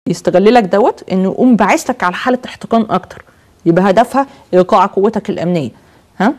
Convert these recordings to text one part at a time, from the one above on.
يستغل لك دوت انه يقوم باعث لك على حاله احتقان اكتر يبقى هدفها ايقاع قوتك الامنيه ها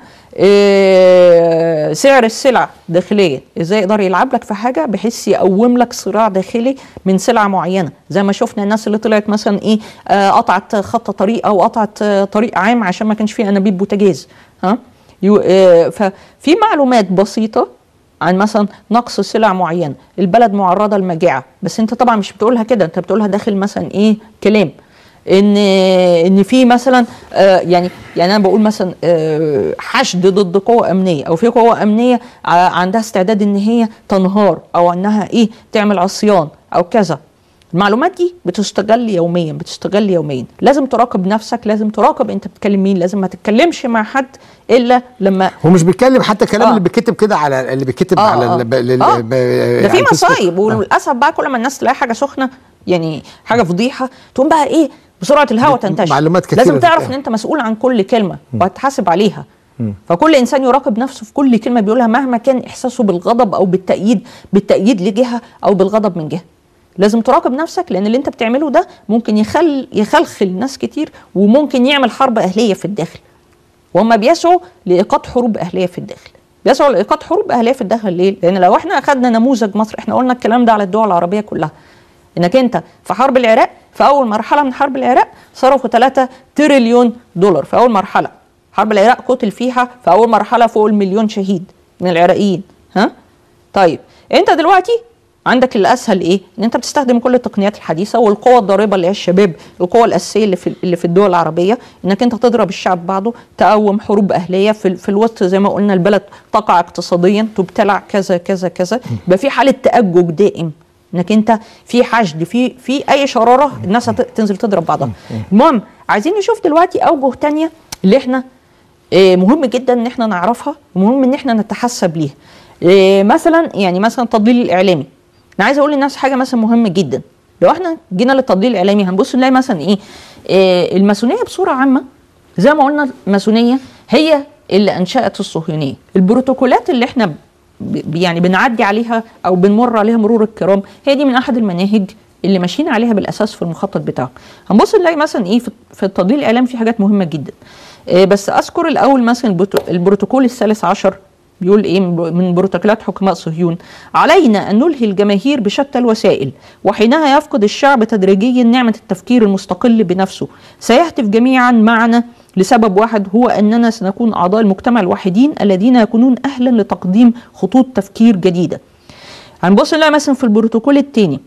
إيه سعر السلع داخليا ازاي يقدر يلعب لك في حاجه بحيث يقوم لك صراع داخلي من سلعه معينه زي ما شفنا الناس اللي طلعت مثلا ايه آه قطعت خط طريق او قطعت آه طريق عام عشان ما كانش فيه انابيب بوتاجاز ها يو آه ففي معلومات بسيطه عن مثلا نقص سلع معينه البلد معرضه لمجاعه بس انت طبعا مش بتقولها كده انت بتقولها داخل مثلا ايه كلام ان ان في مثلا آه يعني يعني انا بقول مثلا آه حشد ضد قوه امنيه او في قوه امنيه عندها استعداد ان هي تنهار او انها ايه تعمل عصيان او كذا المعلومات دي بتستغل يوميا بتستغل يوميا لازم تراقب نفسك لازم تراقب انت بتتكلم مين لازم ما تتكلمش مع حد الا لما هو مش بيتكلم حتى الكلام آه. اللي بيتكتب كده على اللي بيتكتب آه على آه. ال- آه. ال- ده في على الفيسبوك. مصايب وللاسف بقى كل ما الناس تلاقي حاجه سخنه يعني حاجه فضيحه تقوم بقى ايه بسرعه الهواء تنتشر معلومات كتيرة لازم تعرف تتقال. ان انت مسؤول عن كل كلمه وهتحاسب عليها فكل انسان يراقب نفسه في كل كلمه بيقولها مهما كان احساسه بالغضب او بالتأييد بالتأييد لجهه او بالغضب من جهه لازم تراقب نفسك لان اللي انت بتعمله ده ممكن يخل يخلخل ناس كتير وممكن يعمل حرب اهليه في الداخل وهم بيسعوا لايقاد حروب اهليه في الداخل بيسعوا لايقاد حروب اهليه في الداخل ليه لان لو احنا اخذنا نموذج مصر احنا قلنا الكلام ده على الدول العربيه كلها انك انت في حرب العراق في اول مرحله من حرب العراق صرفوا 3 تريليون دولار في اول مرحله حرب العراق قتل فيها في اول مرحله فوق المليون شهيد من العراقيين ها طيب انت دلوقتي عندك الاسهل ايه؟ ان انت بتستخدم كل التقنيات الحديثه والقوه الضاربه اللي هي الشباب، القوه الاساسيه اللي في اللي في الدول العربيه، انك انت تضرب الشعب بعضه، تقوم حروب اهليه في, في الوسط زي ما قلنا البلد تقع اقتصاديا، تبتلع كذا كذا كذا، يبقى في حاله تاجج دائم انك انت في حشد في في اي شراره الناس هتنزل تضرب بعضها. المهم عايزين نشوف دلوقتي اوجه تانية اللي احنا آه، مهم جدا ان احنا نعرفها ومهم ان احنا نتحسب ليها. آه، مثلا يعني مثلا التضليل الاعلامي انا عايز اقول للناس حاجه مثلا مهمه جدا لو احنا جينا للتضليل الاعلامي هنبص نلاقي مثلا ايه آه الماسونيه بصوره عامه زي ما قلنا الماسونيه هي اللي انشات الصهيونيه البروتوكولات اللي احنا ب- يعني بنعدي عليها او بنمر عليها مرور الكرام هي دي من احد المناهج اللي ماشيين عليها بالاساس في المخطط بتاعهم هنبص نلاقي مثلا ايه في في التضليل الاعلامي في حاجات مهمه جدا آه بس اذكر الاول مثلا البروتو- البروتوكول الثالث عشر بيقول ايه من من بروتوكولات حكماء صهيون علينا ان نلهي الجماهير بشتى الوسائل وحينها يفقد الشعب تدريجيا نعمه التفكير المستقل بنفسه سيهتف جميعا معنا لسبب واحد هو اننا سنكون اعضاء المجتمع الوحيدين الذين يكونون اهلا لتقديم خطوط تفكير جديده هنبص نلاقي مثلا في البروتوكول الثاني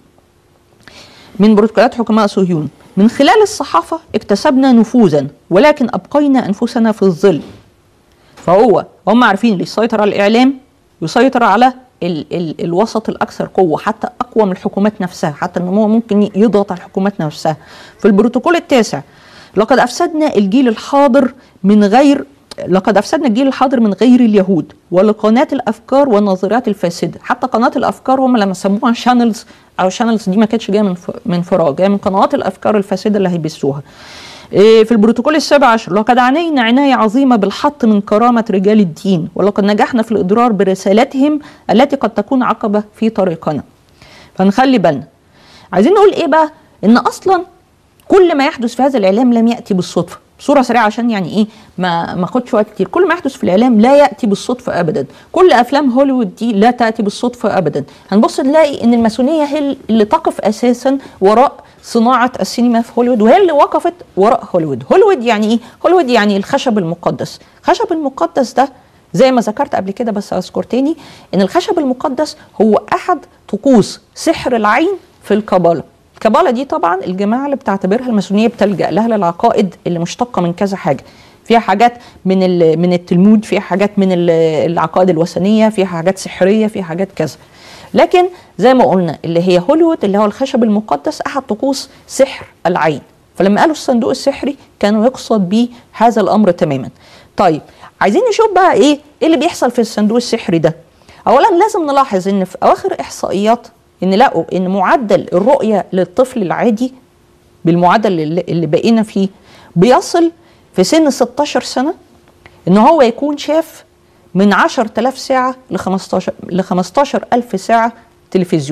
من بروتوكولات حكماء صهيون من خلال الصحافه اكتسبنا نفوذا ولكن ابقينا انفسنا في الظل فهو هم عارفين اللي يسيطر على الاعلام يسيطر على ال ال الوسط الاكثر قوه حتى اقوى من الحكومات نفسها حتى ان هو ممكن يضغط على الحكومات نفسها في البروتوكول التاسع لقد افسدنا الجيل الحاضر من غير لقد افسدنا الجيل الحاضر من غير اليهود ولقناه الافكار والنظريات الفاسده حتى قناه الافكار هم لما سموها شانلز او شانلز دي ما كانتش جايه من ف- من فراغ جايه من قنوات الافكار الفاسده اللي هيبثوها إيه، في البروتوكول السابع عشر لقد عنينا عناية عظيمة بالحط من كرامة رجال الدين ولقد نجحنا في الإضرار برسالتهم التي قد تكون عقبة في طريقنا فنخلي بالنا عايزين نقول إيه بقى إن أصلا كل ما يحدث في هذا الإعلام لم يأتي بالصدفة بصورة سريعة عشان يعني إيه ما ما اخدش وقت كتير كل ما يحدث في الإعلام لا يأتي بالصدفة أبدا كل أفلام هوليوود دي لا تأتي بالصدفة أبدا هنبص نلاقي إن الماسونية هي اللي تقف أساسا وراء صناعة السينما في هوليوود وهي اللي وقفت وراء هوليوود هوليوود يعني إيه؟ هوليوود يعني الخشب المقدس الخشب المقدس ده زي ما ذكرت قبل كده بس أذكر تاني إن الخشب المقدس هو أحد طقوس سحر العين في الكابالا الكابالا دي طبعا الجماعة اللي بتعتبرها الماسونية بتلجأ لها للعقائد اللي مشتقة من كذا حاجة فيها حاجات من ال- من التلمود فيها حاجات من ال- العقائد الوثنية فيها حاجات سحرية فيها حاجات كذا لكن زي ما قلنا اللي هي هوليوود اللي هو الخشب المقدس احد طقوس سحر العين فلما قالوا الصندوق السحري كانوا يقصد به هذا الامر تماما طيب عايزين نشوف بقى ايه ايه اللي بيحصل في الصندوق السحري ده اولا لازم نلاحظ ان في اواخر احصائيات ان لقوا ان معدل الرؤيه للطفل العادي بالمعدل اللي, اللي بقينا فيه بيصل في سن 16 سنه ان هو يكون شاف من 10000 ساعه ل 15 ل 15000 ساعه تلفزيون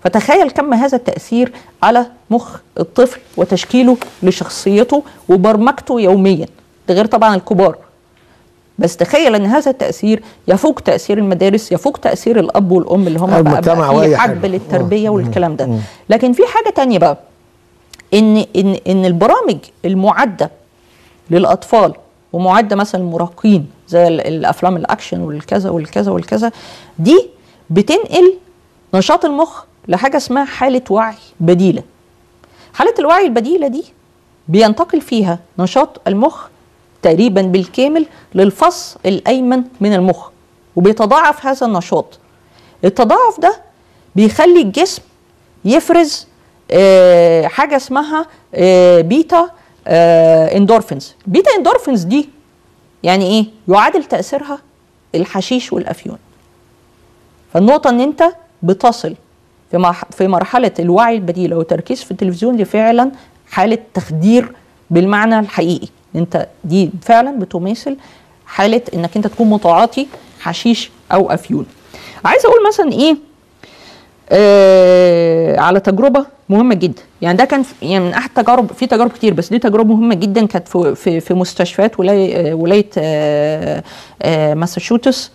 فتخيل كم هذا التاثير على مخ الطفل وتشكيله لشخصيته وبرمجته يوميا ده غير طبعا الكبار بس تخيل ان هذا التاثير يفوق تاثير المدارس يفوق تاثير الاب والام اللي هم بقى, المجتمع بقى وأي في حاجة. حجب للتربيه آه. والكلام ده لكن في حاجه تانية بقى ان ان ان البرامج المعده للاطفال ومعده مثلا المراهقين زي ال- الافلام الاكشن والكذا والكذا والكذا دي بتنقل نشاط المخ لحاجه اسمها حاله وعي بديله حاله الوعي البديله دي بينتقل فيها نشاط المخ تقريبا بالكامل للفص الايمن من المخ وبيتضاعف هذا النشاط التضاعف ده بيخلي الجسم يفرز آه، حاجه اسمها آه، بيتا آه، اندورفينز بيتا اندورفينز دي يعني ايه يعادل تاثيرها الحشيش والافيون فالنقطه ان انت بتصل في مرح- في مرحله الوعي البديله والتركيز في التلفزيون دي فعلا حاله تخدير بالمعنى الحقيقي انت دي فعلا بتماثل حاله انك انت تكون متعاطي حشيش او افيون عايز اقول مثلا ايه آه على تجربه مهمه جدا يعني ده كان في- يعني من احد تجارب في تجارب كتير بس دي تجربه مهمه جدا كانت في في, في مستشفيات ولايه آه، ولايه آه آه ماساتشوستس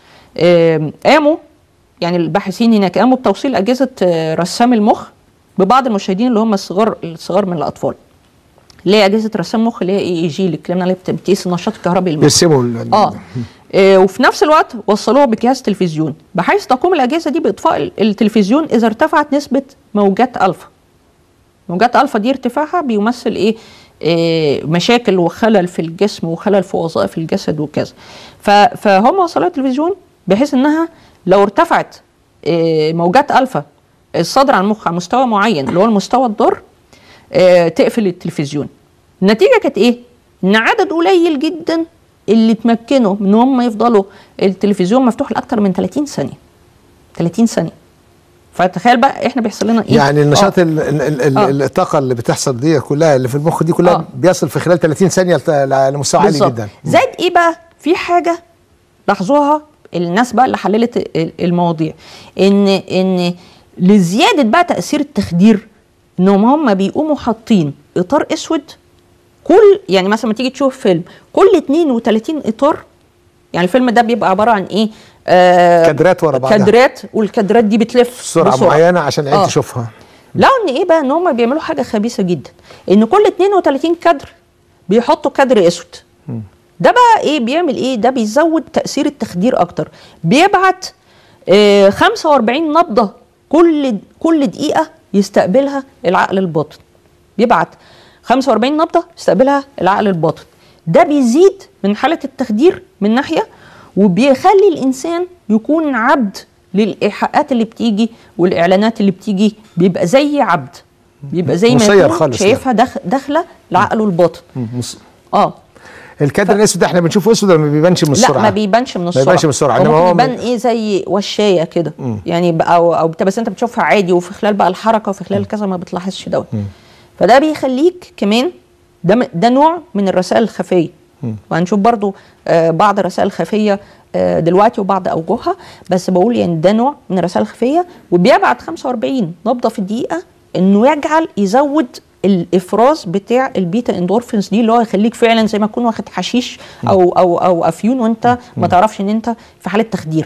آه قاموا يعني الباحثين هناك قاموا بتوصيل اجهزه آه، رسام المخ ببعض المشاهدين اللي هم الصغار الصغار من الاطفال اللي هي اجهزه رسام مخ اللي هي اي اي جي اللي اتكلمنا عليها بت- بتقيس النشاط الكهربي للمخ يرسموا ال- اه آه، وفي نفس الوقت وصلوها بجهاز تلفزيون بحيث تقوم الاجهزه دي باطفاء ال- التلفزيون اذا ارتفعت نسبه موجات الفا موجات الفا دي ارتفاعها بيمثل ايه آه، مشاكل وخلل في الجسم وخلل في وظائف الجسد وكذا ف- فهم وصلوا التلفزيون بحيث انها لو ارتفعت آه، موجات الفا الصادره عن المخ على مستوى معين اللي هو المستوى الضار آه، تقفل التلفزيون النتيجه كانت ايه ان عدد قليل جدا اللي تمكنوا من هم يفضلوا التلفزيون مفتوح لاكثر من 30 ثانيه 30 ثانيه فتخيل بقى احنا بيحصل لنا ايه يعني النشاط آه. ال- ال- ال- آه. الطاقه اللي بتحصل دي كلها اللي في المخ دي كلها آه. بيصل في خلال 30 ثانيه لت- لمستوى عالي بالظبط. جدا زائد ايه بقى في حاجه لاحظوها الناس بقى اللي حللت ال- المواضيع ان ان لزياده بقى تاثير التخدير انهم هم بيقوموا حاطين اطار اسود كل يعني مثلا ما تيجي تشوف فيلم كل 32 اطار يعني الفيلم ده بيبقى عباره عن ايه آه كادرات ورا بعضها. كادرات والكادرات دي بتلف سرعه بسرعة. معينه عشان العين آه. تشوفها لقوا ان ايه بقى ان هم بيعملوا حاجه خبيثه جدا ان كل 32 كادر بيحطوا كادر اسود ده بقى ايه بيعمل ايه ده بيزود تاثير التخدير اكتر بيبعت آه 45 نبضه كل كل دقيقه يستقبلها العقل الباطن بيبعت 45 نبضه يستقبلها العقل الباطن ده بيزيد من حاله التخدير من ناحيه وبيخلي الانسان يكون عبد للايحاءات اللي بتيجي والاعلانات اللي بتيجي بيبقى زي عبد بيبقى زي ما مسير يكون خالص شايفها داخ داخله لعقله الباطن مص- اه الكادر الاسود ده احنا بنشوفه اسود ولا ما بيبانش من السرعه لا ما بيبانش من السرعه بيبانش من السرعة، هو إنما هو ممكن يبان من- ايه زي وشايه كده يعني بقى او او بت- بس انت بتشوفها عادي وفي خلال بقى الحركه وفي خلال كذا ما بتلاحظش دوت فده بيخليك كمان ده م- ده نوع من الرسائل الخفيه وهنشوف برضو آه بعض الرسائل الخفيه آه دلوقتي وبعض اوجهها بس بقول يعني ده نوع من الرسائل الخفيه وبيبعت 45 نبضه في الدقيقه انه يجعل يزود الافراز بتاع البيتا اندورفينز دي اللي هو يخليك فعلا زي ما تكون واخد حشيش او او او افيون وانت ما تعرفش ان انت في حاله تخدير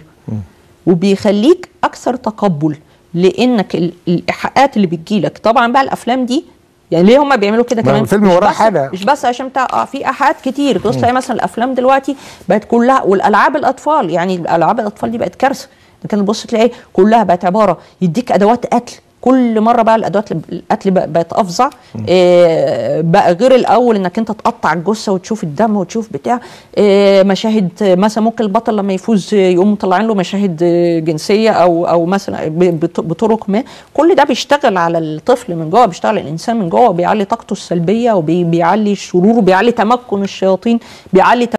وبيخليك اكثر تقبل لانك ال- الايحاءات اللي بتجيلك طبعا بقى الافلام دي يعني ليه هم بيعملوا كده ما كمان الفيلم مش وراه بس- حاجة. مش بس عشان بتاع اه في ايحاءات كتير تبص تلاقي مثلا الافلام دلوقتي بقت كلها والالعاب الاطفال يعني الالعاب الاطفال دي بقت كارثه لكن تبص تلاقي كلها بقت عباره يديك ادوات قتل كل مره بقى الادوات القتل بقى- بقت افظع إيه بقى غير الاول انك انت تقطع الجثه وتشوف الدم وتشوف بتاع إيه مشاهد آه، مثلا ممكن البطل لما يفوز آه، يقوم مطلعين له مشاهد آه، جنسيه او او مثلا ب- بط- بطرق ما كل ده بيشتغل على الطفل من جوه بيشتغل على الانسان من جوه بيعلي طاقته السلبيه وبيعلي الشرور وبيعلي تمكن الشياطين بيعلي